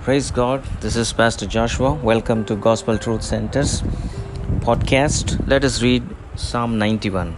Praise God. This is Pastor Joshua. Welcome to Gospel Truth Center's podcast. Let us read Psalm 91.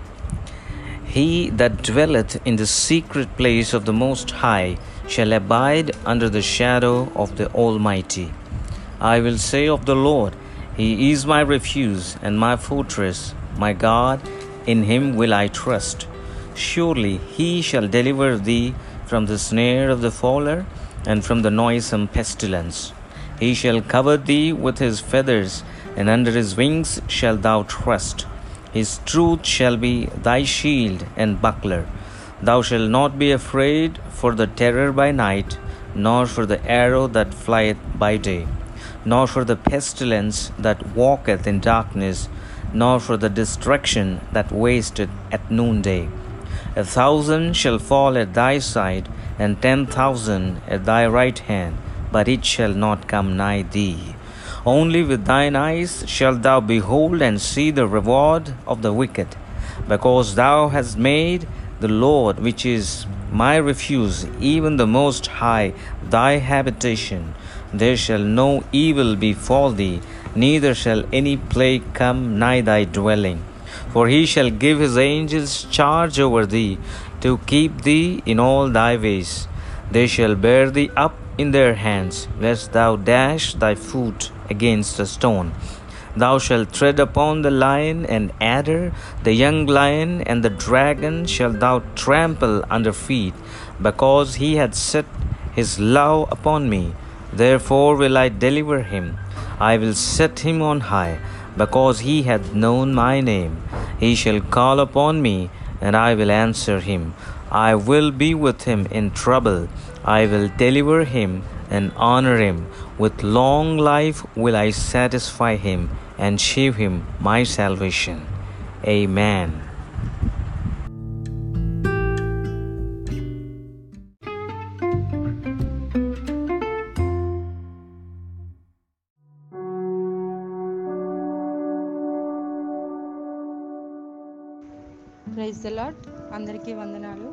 He that dwelleth in the secret place of the Most High shall abide under the shadow of the Almighty. I will say of the Lord, He is my refuge and my fortress, my God, in Him will I trust. Surely He shall deliver thee from the snare of the fowler and from the noisome pestilence. He shall cover thee with his feathers, and under his wings shalt thou trust. His truth shall be thy shield and buckler. Thou shalt not be afraid for the terror by night, nor for the arrow that flieth by day, nor for the pestilence that walketh in darkness, nor for the destruction that wasteth at noonday. A thousand shall fall at thy side, and ten thousand at thy right hand, but it shall not come nigh thee. Only with thine eyes shalt thou behold and see the reward of the wicked, because thou hast made the Lord, which is my refuge, even the Most High, thy habitation. There shall no evil befall thee, neither shall any plague come nigh thy dwelling. For he shall give his angels charge over thee, to keep thee in all thy ways. They shall bear thee up in their hands, lest thou dash thy foot against a stone. Thou shalt tread upon the lion and adder, the young lion and the dragon shalt thou trample under feet, because he hath set his love upon me. Therefore will I deliver him. I will set him on high, because he hath known my name. He shall call upon me, and I will answer him. I will be with him in trouble. I will deliver him and honor him. With long life will I satisfy him and shew him my salvation. Amen. Praise the Lord అందరికీ వందనాలు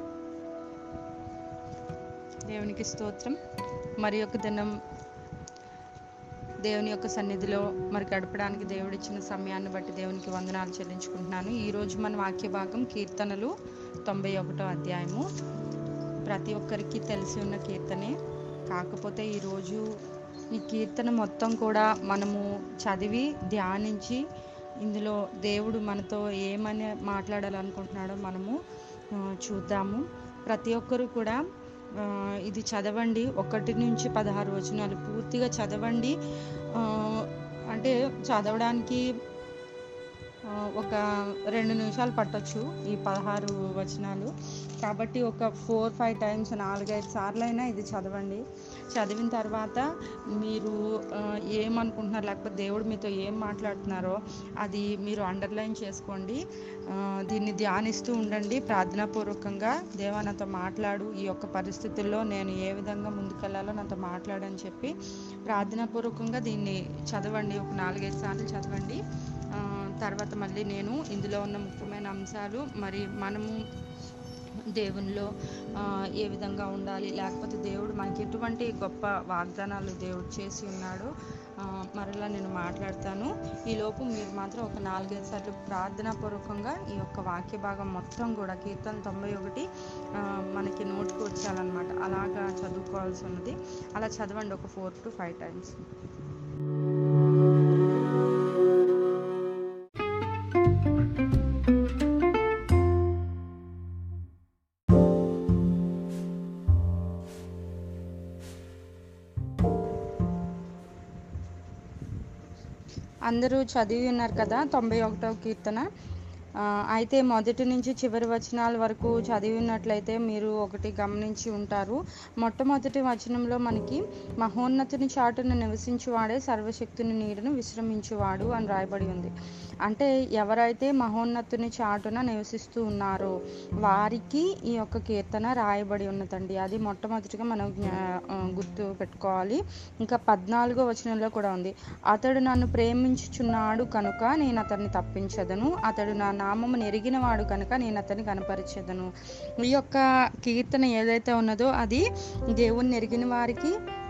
దేవునికి స్తోత్రం మరి యొక్క దినం దేవుని యొక్క సన్నిధిలో మరి గడపడానికి దేవుడిచ్చిన సమయాన్ని బట్టి దేవునికి వందనాలు చెల్లించుకుంటున్నాను ఈరోజు మన వాక్య భాగం కీర్తనలు తొంభై ఒకటో అధ్యాయము ప్రతి ఒక్కరికి తెలిసి ఉన్న కీర్తనే కాకపోతే ఈరోజు ఈ కీర్తన మొత్తం కూడా మనము చదివి ధ్యానించి ఇందులో దేవుడు మనతో ఏమని మాట్లాడాలనుకుంటున్నాడో మనము ఆ, చూద్దాము ప్రతి ఒక్కరూ కూడా ఆ, ఇది చదవండి ఒకటి నుంచి పదహారు వచనాలు పూర్తిగా చదవండి ఆ, అంటే చదవడానికి ఆ, ఒక రెండు నిమిషాలు పట్టొచ్చు ఈ పదహారు వచనాలు కాబట్టి ఒక ఫోర్ ఫైవ్ టైమ్స్ నాలుగైదు సార్లు అయినా ఇది చదవండి చదివిన తర్వాత మీరు ఆ, ఏమనుకుంటున్నారు లేకపోతే దేవుడు మీతో ఏం మాట్లాడుతున్నారో అది మీరు అండర్లైన్ చేసుకోండి ఆ, దీన్ని ధ్యానిస్తూ ఉండండి ప్రార్థనాపూర్వకంగా దేవా నాతో మాట్లాడు ఈ యొక్క పరిస్థితుల్లో నేను ఏ విధంగా ముందుకెళ్లాలో నాతో మాట్లాడని చెప్పి ప్రార్థనాపూర్వకంగా దీన్ని చదవండి ఒక నాలుగైదు సార్లు చదవండి ఆ, తర్వాత మళ్ళీ నేను ఇందులో ఉన్న ముఖ్యమైన అంశాలు మరి మనము దేవునిలో ఆ, ఏ విధంగా ఉండాలి లేకపోతే దేవుడు మనకి ఎటువంటి గొప్ప వాగ్దానాలు దేవుడు చేసి ఉన్నాడో ఆ, మరలా నేను మాట్లాడతాను ఈలోపు మీరు మాత్రం ఒక నాలుగైదు సార్లు ప్రార్థనాపూర్వకంగా ఈ యొక్క వాక్య భాగం మొత్తం కూడా కీర్తన తొంభై ఒకటి ఆ, మనకి నోటుకు వచ్చాలన్నమాట అలాగా చదువుకోవాల్సి ఉన్నది అలా చదవండి ఒక ఫోర్ టు ఫైవ్ టైమ్స్ అందరూ చదివి ఉన్నారు కదా తొంభై ఒకటవ కీర్తన ఆ, అయితే మొదటి నుంచి చివరి వచనాల వరకు చదివి ఉన్నట్లయితే మీరు ఒకటి గమనించి ఉంటారు మొట్టమొదటి వచనంలో మనకి మహోన్నతుని చాటున నివసించువాడే సర్వశక్తుని నీడను విశ్రమించువాడు అని రాయబడి ఉంది అంటే ఎవరైతే మహోన్నతుని చాటున నివసిస్తూ ఉన్నారో వారికి ఈ యొక్క కీర్తన రాయబడి ఉన్నదండి అది మొట్టమొదటిగా మనం జ్ఞా- ఆ, గుర్తు పెట్టుకోవాలి ఇంకా పద్నాలుగో వచనంలో కూడా ఉంది అతడు నన్ను ప్రేమించుచున్నాడు కనుక నేను అతన్ని తప్పించదను అతడు నా నామము నెరిగిన వాడు కనుక నేను అతన్ని కనపరిచెదను ఈ యొక్క కీర్తన ఏదైతే ఉన్నదో అది దేవుని నెరిగిన వారికి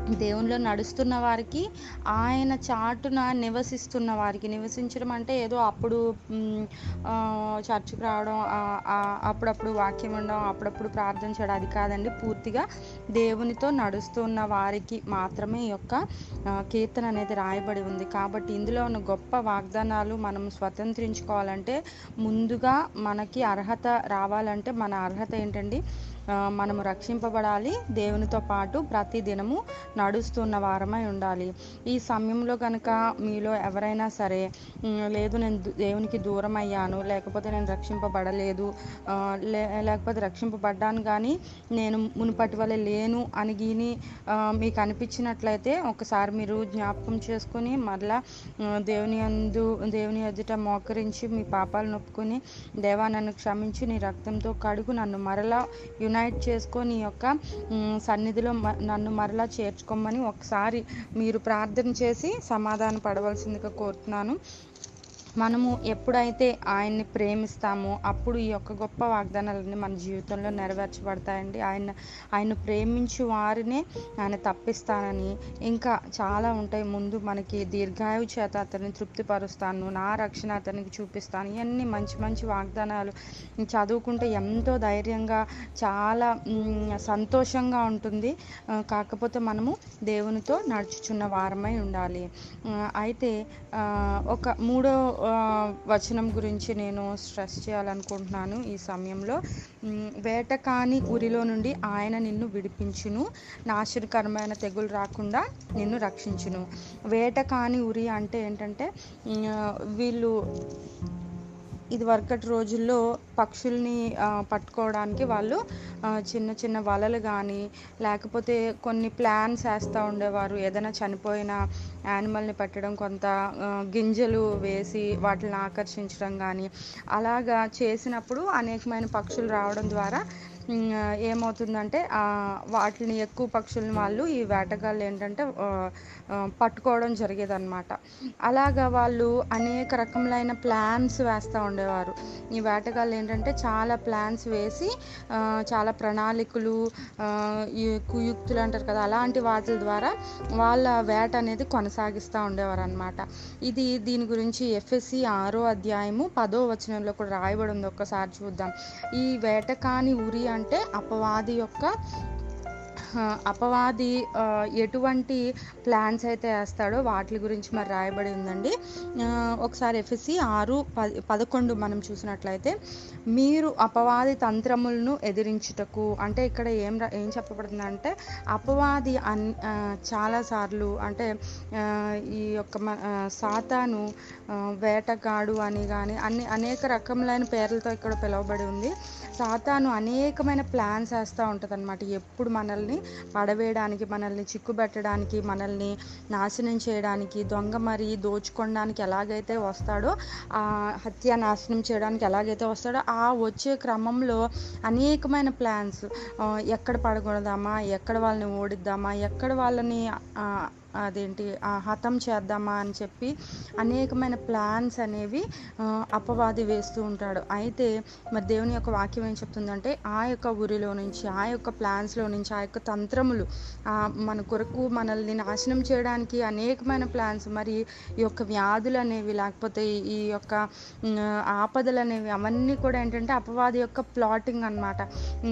దేవునిలో నడుస్తున్న వారికి ఆయన చాటున నివసిస్తున్న వారికి నివసించడం అంటే ఏదో అప్పుడు మ్, ఆ, చర్చికి రావడం ఆ, ఆ, అప్పుడప్పుడు వాక్యం ఉండడం అప్పుడప్పుడు ప్రార్థన చేయడం అది కాదండి పూర్తిగా దేవునితో నడుస్తున్న వారికి మాత్రమే ఈ యొక్క ఆ, కీర్తన అనేది రాయబడి ఉంది కాబట్టి ఇందులో ఉన్న గొప్ప వాగ్దానాలు మనం స్వతంత్రించుకోవాలంటే ముందుగా మనకి అర్హత రావాలంటే మన అర్హత ఏంటండి ఆ, మనము రక్షింపబడాలి దేవునితో పాటు ప్రతి దినము నడుస్తున్న వారమై ఉండాలి ఈ సమయంలో కనుక మీలో ఎవరైనా సరే "ఉమ్, లేదు నేను దు- దేవునికి దూరం అయ్యాను లేకపోతే నేను రక్షింపబడలేదు ఆ, లే లేకపోతే రక్షింపబడ్డాను కానీ నేను మునుపటి వల్ల లేను అని గిని ఆ, మీకు అనిపించినట్లయితే ఒకసారి మీరు జ్ఞాపకం చేసుకుని మరలా ఆ, దేవుని అందు దేవుని ఎదుట మోకరించి మీ పాపాలు నొప్పుకొని దేవా నన్ను క్షమించి నీ రక్తంతో కడుగు నన్ను మరలా యునైట్ చేసుకొని నీ యొక్క మ్, సన్నిధిలో మ- నన్ను మరలా చేర్చుకోమని ఒకసారి మీరు ప్రార్థన చేసి సమాధాన పడవలసిందిగా కోరుతున్నాను మనము ఎప్పుడైతే ఆయన్ని ప్రేమిస్తామో అప్పుడు ఈ యొక్క గొప్ప వాగ్దానాలన్నీ మన జీవితంలో నెరవేర్చబడతాయండి ఆయన ఆయన ప్రేమించు వారినే ఆయన తప్పిస్తానని ఇంకా చాలా ఉంటాయి ముందు మనకి దీర్ఘాయు చేత అతన్ని తృప్తిపరుస్తాను నా రక్షణ అతనికి చూపిస్తాను ఇవన్నీ మంచి మంచి వాగ్దానాలు చదువుకుంటే ఎంతో ధైర్యంగా చాలా మ్, సంతోషంగా ఉంటుంది ఆ, కాకపోతే మనము దేవునితో నడుచుచున్న వారమై ఉండాలి ఆ, అయితే ఆ, ఒక మూడో ఆ, వచనం గురించి నేను స్ట్రెస్ చేయాలనుకుంటున్నాను ఈ సమయంలో మ్, వేటకాని ఉరిలో నుండి ఆయన నిన్ను విడిపించును నాశనకరమైన తెగులు రాకుండా నిన్ను రక్షించును వేటకాని ఉరి అంటే ఏంటంటే మ్, వీళ్ళు ఇది వరకటి రోజుల్లో పక్షుల్ని ఆ, పట్టుకోవడానికి వాళ్ళు ఆ, చిన్న చిన్న వలలు కానీ లేకపోతే కొన్ని ప్లాన్స్ వేస్తూ ఉండేవారు ఏదైనా చనిపోయిన యానిమల్ని పెట్టడం కొంత ఆ, గింజలు వేసి వాటిని ఆకర్షించడం కానీ అలాగా చేసినప్పుడు అనేకమైన పక్షులు రావడం ద్వారా ఉమ్, ఏమవుతుందంటే ఆ, వాటిని ఎక్కువ పక్షుల్ని వాళ్ళు ఈ వేటగాళ్ళు ఏంటంటే ఆ, ఆ, పట్టుకోవడం జరిగేదన్నమాట అలాగా వాళ్ళు అనేక రకములైన ప్లాన్స్ వేస్తూ ఉండేవారు ఈ వేటగాళ్ళు ఏంటంటే చాలా ప్లాన్స్ వేసి ఆ, చాలా ప్రణాళికలు ఆ, ఈ కుయుక్తులు అంటారు కదా అలాంటి వాటి ద్వారా వాళ్ళ వేట అనేది కొనసాగిస్తూ ఉండేవారు అనమాట ఇది దీని గురించి ఎఫ్ఎస్సి ఆరో అధ్యాయము పదో వచనంలో కూడా రాయబడి ఉంది ఒక్కసారి చూద్దాం ఈ వేటకాని ఉరి అంటే అపవాది యొక్క ఆ, అపవాది ఆ, ఎటువంటి ప్లాన్స్ అయితే వేస్తాడో వాటి గురించి మరి రాయబడి ఉందండి ఆ, ఒకసారి ఎఫ్ఎస్సి ఆరు పది పదకొండు మనం చూసినట్లయితే మీరు అపవాది తంత్రములను ఎదిరించుటకు అంటే ఇక్కడ ఏం రా- ఏం చెప్పబడుతుందంటే అపవాది అన్ ఆ, చాలాసార్లు అంటే ఆ, ఈ యొక్క మ- ఆ, సాతాను ఆ, వేటగాడు అని కానీ అన్ని అనేక రకములైన పేర్లతో ఇక్కడ పిలువబడి ఉంది సాతాను అనేకమైన ప్లాన్స్ వేస్తూ ఉంటుంది అనమాట ఎప్పుడు మనల్ని పడవేయడానికి మనల్ని చిక్కుబెట్టడానికి మనల్ని నాశనం చేయడానికి దొంగ మరి దోచుకోవడానికి ఎలాగైతే వస్తాడో ఆ హత్య నాశనం చేయడానికి ఎలాగైతే వస్తాడో ఆ వచ్చే క్రమంలో అనేకమైన ప్లాన్స్ ఎక్కడ పడకూడదామా ఎక్కడ వాళ్ళని ఓడిద్దామా ఎక్కడ వాళ్ళని ఆ, అదేంటి ఆ, హతం చేద్దామా అని చెప్పి అనేకమైన ప్లాన్స్ అనేవి ఆ, అపవాది వేస్తూ ఉంటాడు అయితే మరి దేవుని యొక్క వాక్యం ఏం చెప్తుందంటే ఆ యొక్క ఊరిలో నుంచి ఆ యొక్క ప్లాన్స్లో నుంచి ఆ యొక్క తంత్రములు ఆ, మన కొరకు మనల్ని నాశనం చేయడానికి అనేకమైన ప్లాన్స్ మరి ఈ యొక్క వ్యాధులు అనేవి లేకపోతే ఈ- ఈ యొక్క ఉమ్, ఆపదలు అనేవి అవన్నీ కూడా ఏంటంటే అపవాది యొక్క ప్లాటింగ్ అనమాట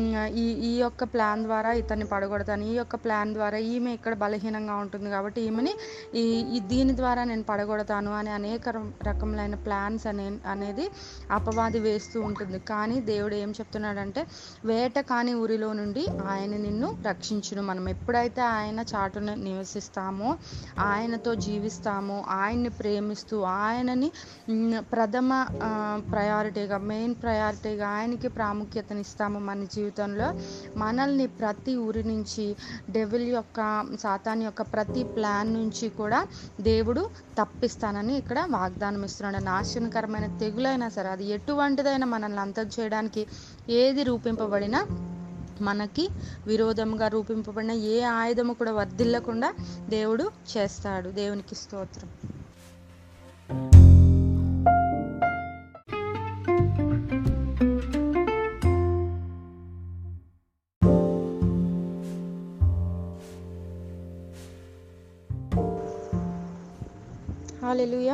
ఈ ఈ యొక్క ప్లాన్ ద్వారా ఇతన్ని పడగొడతాను ఈ యొక్క ప్లాన్ ద్వారా ఈమె ఇక్కడ బలహీనంగా ఉంటుంది కాబట్టి ఈమెని ఈ ఈ దీని ద్వారా నేను పడగొడతాను అని అనేక రం- రకములైన ప్లాన్స్ అనే అనేది అపవాది వేస్తూ ఉంటుంది కానీ దేవుడు ఏం చెప్తున్నాడంటే వేట కాని ఊరిలో నుండి ఆయన నిన్ను రక్షించును మనం ఎప్పుడైతే ఆయన చాటున నివసిస్తామో ఆయనతో జీవిస్తామో ఆయన్ని ప్రేమిస్తూ ఆయనని మ్, ప్రథమ ప్రయారిటీగా మెయిన్ ప్రయారిటీగా ఆయనకి ప్రాముఖ్యతనిస్తాము మన జీవితంలో మనల్ని ప్రతి ఊరి నుంచి డెవిల్ యొక్క సాతాన్ యొక్క ప్రతి ప్లాన్ నుంచి కూడా దేవుడు తప్పిస్తానని ఇక్కడ వాగ్దానం ఇస్తున్నాడు నాశనకరమైన తెగులైనా సరే అది ఎటువంటిదైనా మనల్ని అంతం చేయడానికి ఏది రూపింపబడినా మనకి విరోధంగా రూపింపబడిన ఏ ఆయుధము కూడా వర్ధిల్లకుండా దేవుడు చేస్తాడు దేవునికి స్తోత్రం హాలెలుయ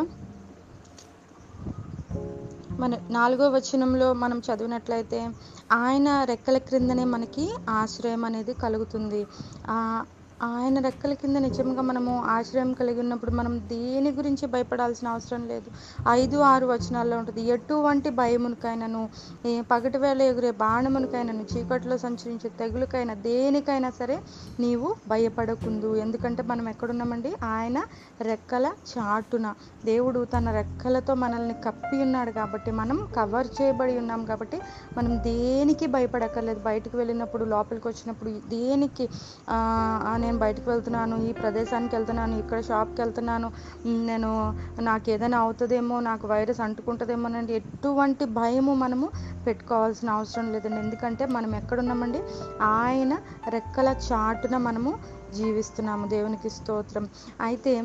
మన నాలుగో వచనంలో మనం చదివినట్లయితే ఆయన రెక్కల క్రిందనే మనకి ఆశ్రయం అనేది కలుగుతుంది ఆ ఆయన రెక్కల కింద నిజంగా మనము ఆశ్రయం కలిగి ఉన్నప్పుడు మనం దేని గురించి భయపడాల్సిన అవసరం లేదు ఐదు ఆరు వచనాల్లో ఉంటుంది ఎటువంటి భయమునికైనాను ఏ పగటి వేళ ఎగురే బాణమునికైనాను చీకట్లో సంచరించే తెగులకైనా దేనికైనా సరే నీవు భయపడకుందు ఎందుకంటే మనం ఎక్కడున్నామండి ఆయన రెక్కల చాటున దేవుడు తన రెక్కలతో మనల్ని కప్పి ఉన్నాడు కాబట్టి మనం కవర్ చేయబడి ఉన్నాం కాబట్టి మనం దేనికి భయపడక్కర్లేదు బయటకు వెళ్ళినప్పుడు లోపలికి వచ్చినప్పుడు దేనికి ఆ, ఆ, నేను బయటకు వెళ్తున్నాను ఈ ప్రదేశానికి వెళ్తున్నాను ఇక్కడ షాప్కి వెళ్తున్నాను ఉమ్, నేను నాకు ఏదైనా అవుతుందేమో నాకు వైరస్ అంటుకుంటుందేమో అని ఎటువంటి భయము మనము పెట్టుకోవాల్సిన అవసరం లేదండి ఎందుకంటే మనం ఎక్కడున్నామండి ఆయన రెక్కల చాటున మనము జీవిస్తున్నాము దేవునికి స్తోత్రం అయితే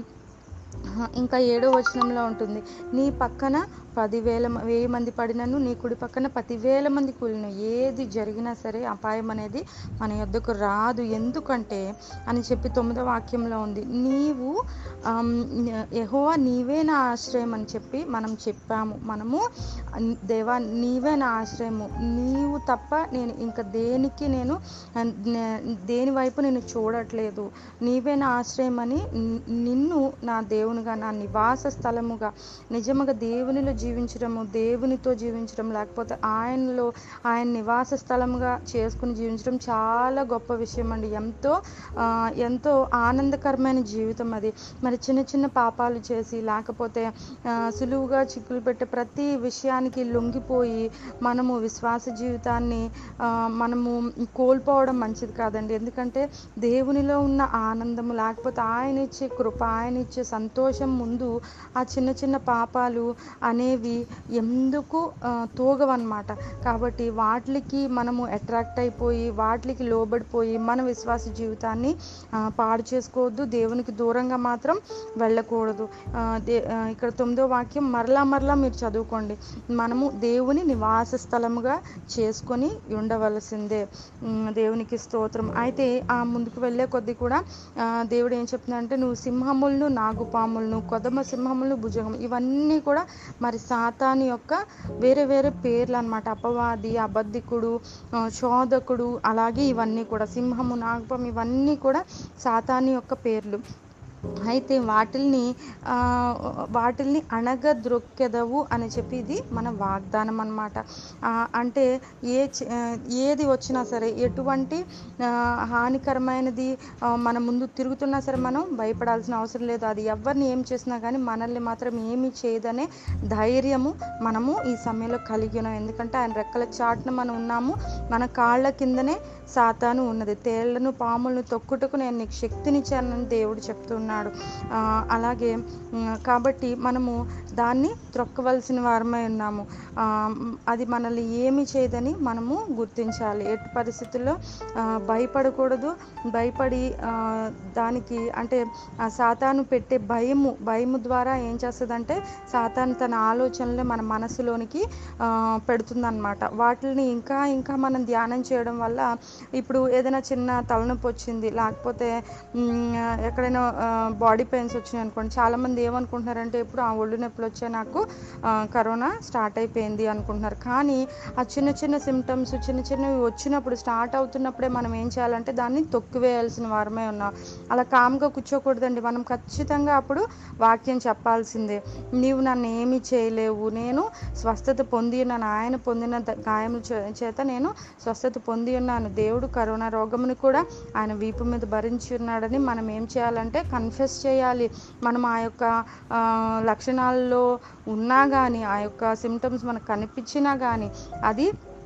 ఆ, ఇంకా ఏడో వచనంలో ఉంటుంది నీ పక్కన పదివేల మ- వెయ్యి మంది పడినను నీ కుడి పక్కన పదివేల మంది కూలిన ఏది జరిగినా సరే అపాయం అనేది మన యొద్దకు రాదు ఎందుకంటే అని చెప్పి తొమ్మిదో వాక్యంలో ఉంది నీవు ఆమ్, యెహోవా నీవే నా ఆశ్రయం అని చెప్పి మనం చెప్పాము మనము అన్- దేవా నీవే నా ఆశ్రయము నీవు తప్ప నేను ఇంకా దేనికి నేను అన్- నే- దేని వైపు నేను చూడట్లేదు నీవే నా ఆశ్రయం అని ని- నిన్ను నా దేవునిగా నా నివాస స్థలముగా నిజముగా దేవునిలో జీవించడము దేవునితో జీవించడం లేకపోతే ఆయనలో ఆయన నివాస స్థలముగా చేసుకుని జీవించడం చాలా గొప్ప విషయం అండి ఎంతో ఆ, ఎంతో ఆనందకరమైన జీవితం అది మరి చిన్న చిన్న పాపాలు చేసి లేకపోతే ఆ, సులువుగా చిక్కులు పెట్టే ప్రతి విషయానికి లొంగిపోయి మనము విశ్వాస జీవితాన్ని ఆ, మనము కోల్పోవడం మంచిది కాదండి ఎందుకంటే దేవునిలో ఉన్న ఆనందము లేకపోతే ఆయన ఇచ్చే కృప ఆయన ఇచ్చే సంతోషం ముందు ఆ చిన్న చిన్న పాపాలు అనేవి ఎందుకు ఆ, తూగవన్నమాట కాబట్టి వాటికి మనము అట్రాక్ట్ అయిపోయి వాటికి లోబడిపోయి మన విశ్వాస జీవితాన్ని ఆ, పాడు చేసుకోవద్దు దేవునికి దూరంగా మాత్రం వెళ్ళకూడదు ఆ, దే ఆ, ఇక్కడ తొమ్మిదో వాక్యం మరలా మరలా మీరు చదువుకోండి మనము దేవుని నివాస స్థలముగా చేసుకొని ఉండవలసిందే ఉమ్, దేవునికి స్తోత్రం అయితే ఆ ముందుకు వెళ్ళే కొద్దీ కూడా ఆ, దేవుడు ఏం చెప్తున్నాడంటే నువ్వు సింహములను నాగుపాములను కొదమ సింహములను భుజగం ఇవన్నీ కూడా మరి సాతాని యొక్క వేరే వేరే పేర్లు అనమాట అపవాది అబద్ధికుడు ఆ, శోధకుడు అలాగే ఇవన్నీ కూడా సింహము నాగపం ఇవన్నీ కూడా సాతాని యొక్క పేర్లు అయితే వాటిల్ని ఆ, వాటిల్ని అణగద్రొక్కెదవు అని చెప్పి ఇది మన వాగ్దానం అనమాట అంటే ఏ చ- ఆ, ఏది వచ్చినా సరే ఎటువంటి ఆ, హానికరమైనది ఆ, మన ముందు తిరుగుతున్నా సరే మనం భయపడాల్సిన అవసరం లేదు అది ఎవరిని ఏం చేసినా కానీ మనల్ని మాత్రం ఏమీ చేయదనే ధైర్యము మనము ఈ సమయంలో కలిగి ఉన్నాం ఎందుకంటే ఆయన రెక్కల చాటున మనం ఉన్నాము మన కాళ్ళ కిందనే సాతాను ఉన్నది తేళ్లను పాములను తొక్కుటకు నేను నీకు శక్తినిచ్చానని దేవుడు చెప్తున్నాడు ఆ, అలాగే ఉమ్, కాబట్టి మనము దాన్ని త్రొక్కవలసిన వారమై ఉన్నాము ఆ, మ్, అది మనల్ని ఏమి చేయదని మనము గుర్తించాలి ఎట్టి పరిస్థితుల్లో ఆ, భయపడకూడదు భయపడి ఆ, దానికి అంటే ఆ సాతాను పెట్టే భయము భయము ద్వారా ఏం చేస్తుందంటే సాతాను తన ఆలోచనలు మన మనసులోనికి పెడుతుందన్నమాట వాటిని ఇంకా ఇంకా మనం ధ్యానం చేయడం వల్ల ఇప్పుడు ఏదైనా చిన్న తలనొప్పి వచ్చింది లేకపోతే మ్, ఎక్కడైనా బాడీ పెయిన్స్ వచ్చినాయి అనుకోండి చాలామంది ఏమనుకుంటున్నారంటే ఇప్పుడు ఆ ఒళ్ళు నొప్పులు వచ్చే నాకు ఆ, కరోనా స్టార్ట్ అయిపోయింది అనుకుంటున్నారు కానీ ఆ చిన్న చిన్న సిమ్టమ్స్ చిన్న చిన్నవి వచ్చినప్పుడు స్టార్ట్ అవుతున్నప్పుడే మనం ఏం చేయాలంటే దాన్ని తొక్కివేయాల్సిన వారమే ఉన్నాం అలా కామ్గా కూర్చోకూడదండి మనం ఖచ్చితంగా అప్పుడు వాక్యం చెప్పాల్సిందే నీవు నన్ను ఏమీ చేయలేవు నేను స్వస్థత పొంది ఉన్నాను ఆయన పొందిన ద- గాయముల చే- చేత నేను స్వస్థత పొంది ఉన్నాను దేవుడు కరోనా రోగముని కూడా ఆయన వీపు మీద భరించి ఉన్నాడని మనం ఏం చేయాలంటే కన్ఫెస్ చేయాలి మనం ఆ యొక్క ఆ, లక్షణాల్లో ఉన్నా కానీ ఆ యొక్క సిమ్టమ్స్ మనకు కనిపించినా కానీ అది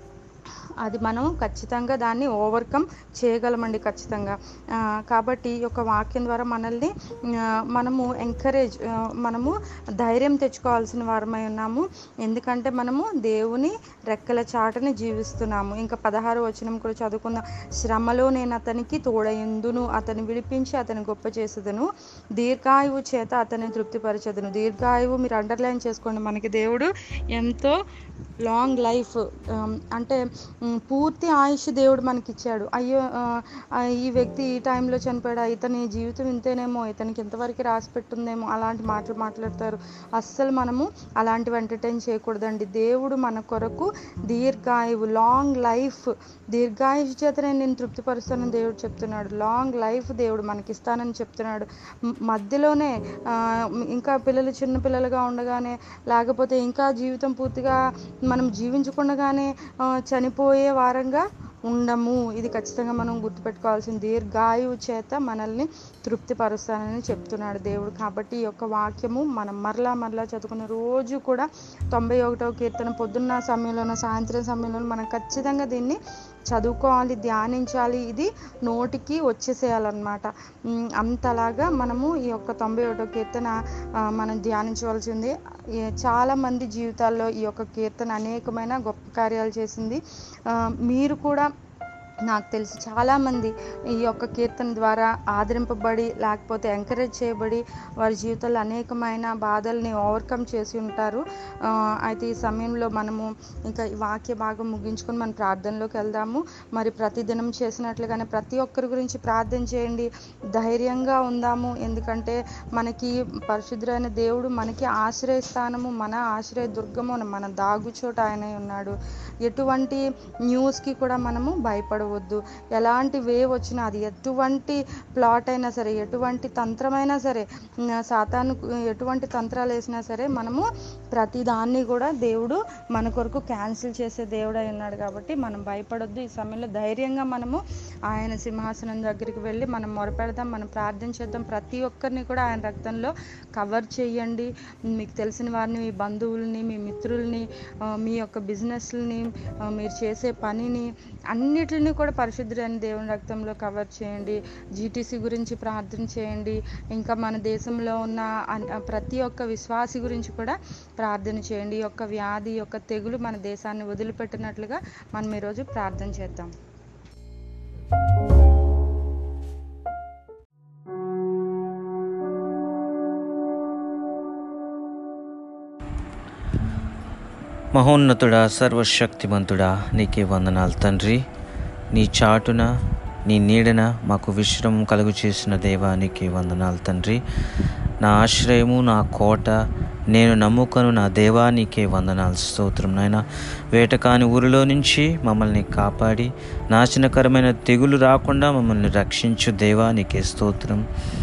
అది మనం ఖచ్చితంగా దాన్ని ఓవర్కమ్ చేయగలమండి ఖచ్చితంగా ఆ, కాబట్టి ఈ యొక్క వాక్యం ద్వారా మనల్ని ఆ, మనము ఎంకరేజ్ మనము ధైర్యం తెచ్చుకోవాల్సిన వారమై ఉన్నాము ఎందుకంటే మనము దేవుని రెక్కల చాటుని జీవిస్తున్నాము ఇంకా పదహారు వచనం కూడా చదువుకుందాం శ్రమలో నేను అతనికి తోడయుందును అతని విడిపించి అతని గొప్ప చేసేదను దీర్ఘాయువు చేత అతన్ని తృప్తిపరచదును దీర్ఘాయువు మీరు అండర్లైన్ చేసుకోండి మనకి దేవుడు ఎంతో లాంగ్ లైఫ్ అంటే ఉమ్, పూర్తి ఆయుష్ దేవుడు మనకిచ్చాడు అయ్యో ఆ, ఆ, ఈ వ్యక్తి ఈ టైంలో చనిపోయాడు ఇతని జీవితం ఇంతేనేమో ఇతనికి ఇంతవరకు రాసి పెట్టుందేమో అలాంటి మాటలు మాట్లాడతారు అస్సలు మనము అలాంటివి ఎంటర్టైన్ చేయకూడదండి దేవుడు మన కొరకు దీర్ఘాయువు లాంగ్ లైఫ్ దీర్ఘాయుష్ చేతనే నేను తృప్తిపరుస్తానని దేవుడు చెప్తున్నాడు లాంగ్ లైఫ్ దేవుడు మనకిస్తానని చెప్తున్నాడు మ్- మధ్యలోనే ఆ, ఇంకా పిల్లలు చిన్న పిల్లలుగా ఉండగానే లేకపోతే ఇంకా జీవితం పూర్తిగా మనం జీవించకుండగానే ఆ, చనిపోయే వారంగా ఉండము ఇది ఖచ్చితంగా మనం గుర్తుపెట్టుకోవాల్సిన దీర్ఘాయువు చేత మనల్ని తృప్తిపరుస్తానని చెప్తున్నాడు దేవుడు కాబట్టి ఈ యొక్క వాక్యము మనం మరలా మరలా చదువుకునే రోజు కూడా తొంభై ఒకటవ కీర్తన పొద్దున్న సమయంలోనో సాయంత్రం సమయంలోనో మనం ఖచ్చితంగా దీన్ని చదువుకోవాలి ధ్యానించాలి ఇది నోటికి వచ్చేసేయాలన్నమాట ఉమ్, అంతలాగా మనము ఈ యొక్క తొంభై ఒకటో కీర్తన ఆ, మనం ధ్యానించవలసింది ఏ- చాలా మంది జీవితాల్లో ఈ యొక్క కీర్తన అనేకమైన గొప్ప కార్యాలు చేసింది ఆ, మీరు కూడా నాకు తెలిసి చాలామంది ఈ యొక్క కీర్తన ద్వారా ఆదరింపబడి లేకపోతే ఎంకరేజ్ చేయబడి వారి జీవితంలో అనేకమైన బాధల్ని ఓవర్కమ్ చేసి ఉంటారు ఆ, అయితే ఈ సమయంలో మనము ఇంకా ఈ వాక్య భాగం ముగించుకొని మన ప్రార్థనలోకి వెళ్దాము మరి ప్రతిదినం చేసినట్లుగానే ప్రతి ఒక్కరి గురించి ప్రార్థన చేయండి ధైర్యంగా ఉందాము ఎందుకంటే మనకి పరిశుద్ధుడైన దేవుడు మనకి ఆశ్రయస్థానము మన ఆశ్రయ దుర్గము మన దాగుచోట ఆయన ఉన్నాడు ఎటువంటి న్యూస్కి కూడా మనము భయపడవద్దు ఎలాంటి వేవ్ వచ్చినా అది ఎటువంటి ప్లాట్ అయినా సరే ఎటువంటి తంత్రమైనా సరే ఉమ్, సాతాను ఎటువంటి తంత్రాలు వేసినా సరే మనము ప్రతి దాన్ని కూడా దేవుడు మన కొరకు క్యాన్సిల్ చేసే దేవుడు అయి ఉన్నాడు కాబట్టి మనం భయపడొద్దు ఈ సమయంలో ధైర్యంగా మనము ఆయన సింహాసనం దగ్గరికి వెళ్ళి మనం మొరపెడదాం మనం ప్రార్థన చేద్దాం ప్రతి ఒక్కరిని కూడా ఆయన రక్తంలో కవర్ చేయండి మీకు తెలిసిన వారిని మీ బంధువుల్ని మీ మిత్రుల్ని ఆ, మీ యొక్క బిజినెస్ని మీరు చేసే పనిని అన్నిటిని కూడా పరిశుద్ధుడైన దేవుని రక్తంలో కవర్ చేయండి జీటీసీ గురించి ప్రార్థన చేయండి ఇంకా మన దేశంలో ఉన్న అన్- ప్రతి ఒక్క విశ్వాసి గురించి కూడా ప్రార్థన చేయండి ఈ యొక్క వ్యాధి ఈ యొక్క తెగులు మన దేశాన్ని వదిలిపెట్టినట్లుగా మనం ఈరోజు ప్రార్థన చేద్దాం మహోన్నతుడా సర్వశక్తిమంతుడా నీకే వందనాలు తండ్రి నీ చాటున నీ నీడన మాకు విశ్రమం కలుగు చేసిన దేవా నీకే వందనాలు తండ్రి నా ఆశ్రయము నా కోట నేను నమ్ముకను నా దేవా నీకే వందనాలు స్తోత్రం నాయన వేటకాని ఊరిలో నుంచి మమ్మల్ని కాపాడి నాశనకరమైన తెగులు రాకుండా మమ్మల్ని రక్షించు దేవా నీకే స్తోత్రం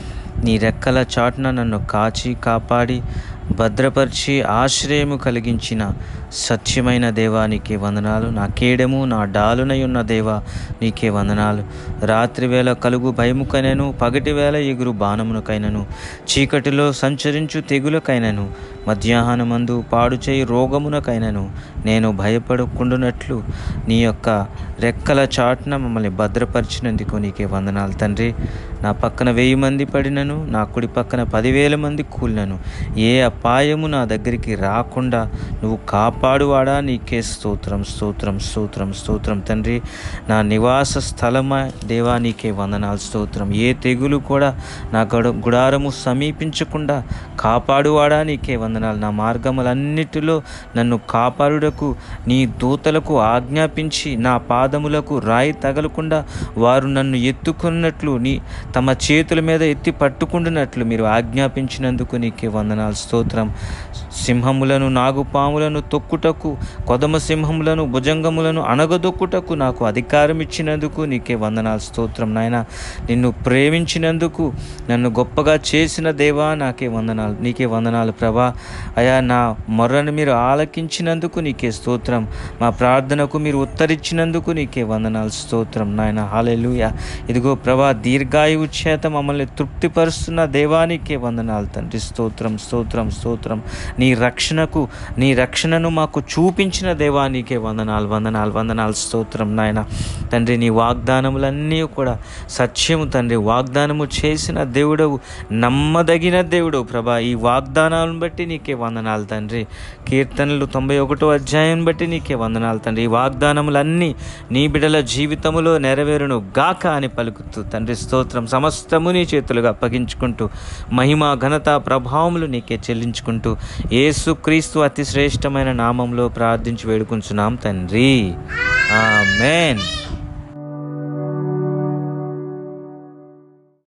నీ రెక్కల చాటున నన్ను కాచి కాపాడి భద్రపరిచి ఆశ్రయము కలిగించిన సత్యమైన దేవా నీకే వందనాలు నా కేడము నా డాలునై ఉన్న దేవా నీకే వందనాలు రాత్రి వేళ కలుగు భయముకైనను పగటి వేళ ఎగురు బాణమునకైనను చీకటిలో సంచరించు తెగులకైనను మధ్యాహ్నమందు పాడు చేయి రోగమునకైనను నేను భయపడకుండునట్లు నీ యొక్క రెక్కల చాటున మమ్మల్ని భద్రపరిచినందుకు నీకే వందనాలు తండ్రి నా పక్కన వెయ్యి మంది పడినను నా కుడి పక్కన పదివేల మంది కూలినను ఏ అపాయము నా దగ్గరికి రాకుండా నువ్వు కాపాడువాడా నీకే స్తోత్రం స్తోత్రం స్తోత్రం స్తోత్రం తండ్రి నా నివాస స్థలమా దేవా నీకే వందనాలు స్తోత్రం ఏ తెగులు కూడా నా గడ గుడారము సమీపించకుండా కాపాడువాడా నీకే వందనాలు నా మార్గములన్నిటిలో నన్ను కాపాడుటకు నీ దూతలకు ఆజ్ఞాపించి నా పాదములకు రాయి తగలకుండా వారు నన్ను ఎత్తుకున్నట్లు నీ తమ చేతుల మీద ఎత్తి పట్టుకుంటున్నట్లు మీరు ఆజ్ఞాపించినందుకు నీకే వందనాలు స్తోత్రం సింహములను నాగుపాములను తొక్కుటకు కొదమ సింహములను భుజంగములను అణగదొక్కుటకు నాకు అధికారం ఇచ్చినందుకు నీకే వందనాలు స్తోత్రం నాయన నిన్ను ప్రేమించినందుకు నన్ను గొప్పగా చేసిన దేవా నాకే వందనాలు నీకే వందనాలు ప్రభా అయా నా మొర్రను మీరు ఆలకించినందుకు నీకే స్తోత్రం మా ప్రార్థనకు మీరు ఉత్తరించినందుకు నీకే వందనాలు స్తోత్రం నాయన హాలెలుయ ఇదిగో ప్రభా దీర్ఘాయువు చేత మమ్మల్ని తృప్తిపరుస్తున్న దేవానికే వందనాలు తండ్రి స్తోత్రం స్తోత్రం స్తోత్రం నీ రక్షణకు నీ రక్షణను మాకు చూపించిన దేవానికే వందనాలు వందనాలు వందనాలు స్తోత్రం నాయన తండ్రి నీ వాగ్దానములన్నీ కూడా సత్యము తండ్రి వాగ్దానము చేసిన దేవుడవు నమ్మదగిన దేవుడు ప్రభా ఈ వాగ్దానాలను బట్టి నీకే వందనాలు తండ్రి కీర్తనలు తొంభై ఒకటో అధ్యాయం బట్టి నీకే వందనాలు తండ్రి ఈ వాగ్దానములన్నీ నీ బిడల జీవితములో నెరవేరును గాక అని పలుకుతూ తండ్రి స్తోత్రం సమస్తము నీ చేతులుగా అప్పగించుకుంటూ మహిమ ఘనత ప్రభావములు నీకే చెల్లించుకుంటూ యేసు క్రీస్తు అతి శ్రేష్టమైన నామంలో ప్రార్థించి వేడుకుంటున్నాం తండ్రి Amen.